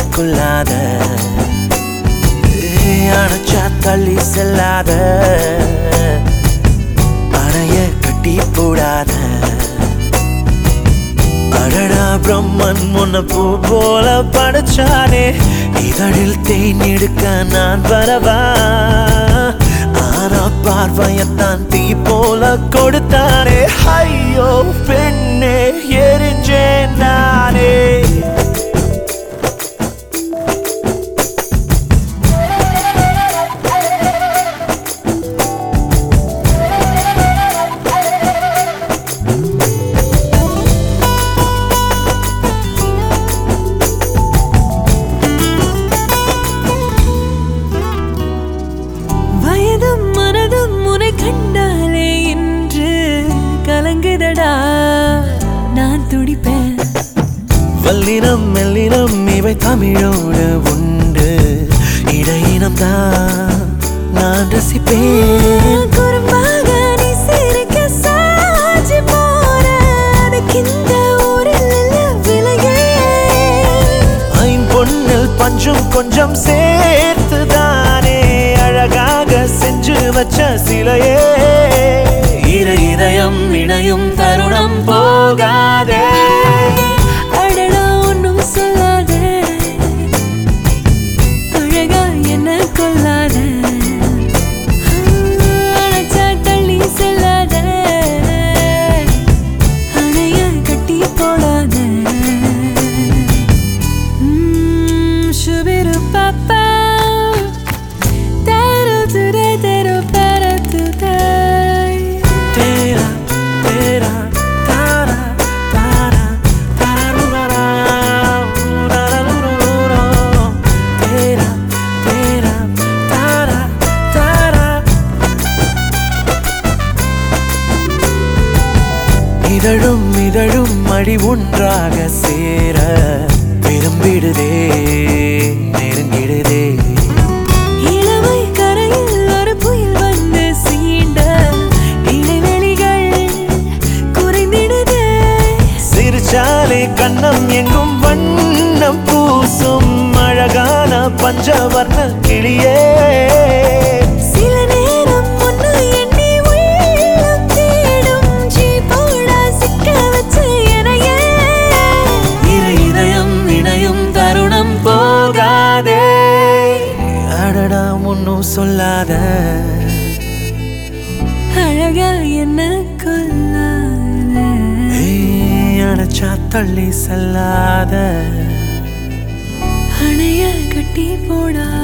கொள்ளாத ஏய், அணைச்சா தள்ளி செல்லாத அணைய கட்டி போடாத அடடா பிரம்மன் முன்ன பூ போல படைச்சானே இதழில் தேன் எடுக்க நான் வரவா ஆனா பார்வையத்தான் தீ போல கொடுத்தானே ஐயோ பெண்ணே எரிஞ்சேன் நானே வயதும் மனதும் உனை கண்டாலே இன்று கலங்குதடா நான் துடிப்பேன் வல்லினம் மெல்லினம் இவை தமிழோடு உண்டு இடையினம் தான் நான் ரசிப்பேன் குறும்பாக நீ சிரிக்க சாஞ்சி போற அதுக்கு இந்த ஊரில் நல்ல விலையே ஐம்பொன்னில் பஞ்சும் கொஞ்சம் சேர்த்து தானே அழகாக செஞ்சு வச்ச சிலையே இரு இதயம் இணையும் தருணம் போகாதே அடடா ஒன்றும் சொல்லாத அழகா என்ன கொல்லாத அழைச்சா தள்ளி செல்லாத அணைய கட்டி போடாத ம், சுபிரு பாப்பா தரு துரே தரு பர துதாய் Tera, tera, tara, tara, tararurara, urararururo. Tera, tera, tara, tara. இதழும் இதழும் மடி ஒன்றாக சேர விரும்பிடுதே நெருங்கிடுதே இளமை கரையில் ஒரு புயல் வந்து சீண்ட இடைவெளிகள் குறைந்திடுதே சிரிச்சாலே கண்ணம் எங்கும் வண்ணம் பூசும் அழகான பஞ்சவர்ண கிளியே சில நேரம் ஒன்று எண்ணி உள்ளம் தேடும் ஜீபோடா சிக்க வச்சு எனையே இரு இதயம் இணையும் தருணம் போகாதே அடடா ஒன்னும் சொல்லாத அழகா என்ன கொல்லாத ஏய், அணைச்சா தள்ளி செல்லாத அணைய கட்டி போடா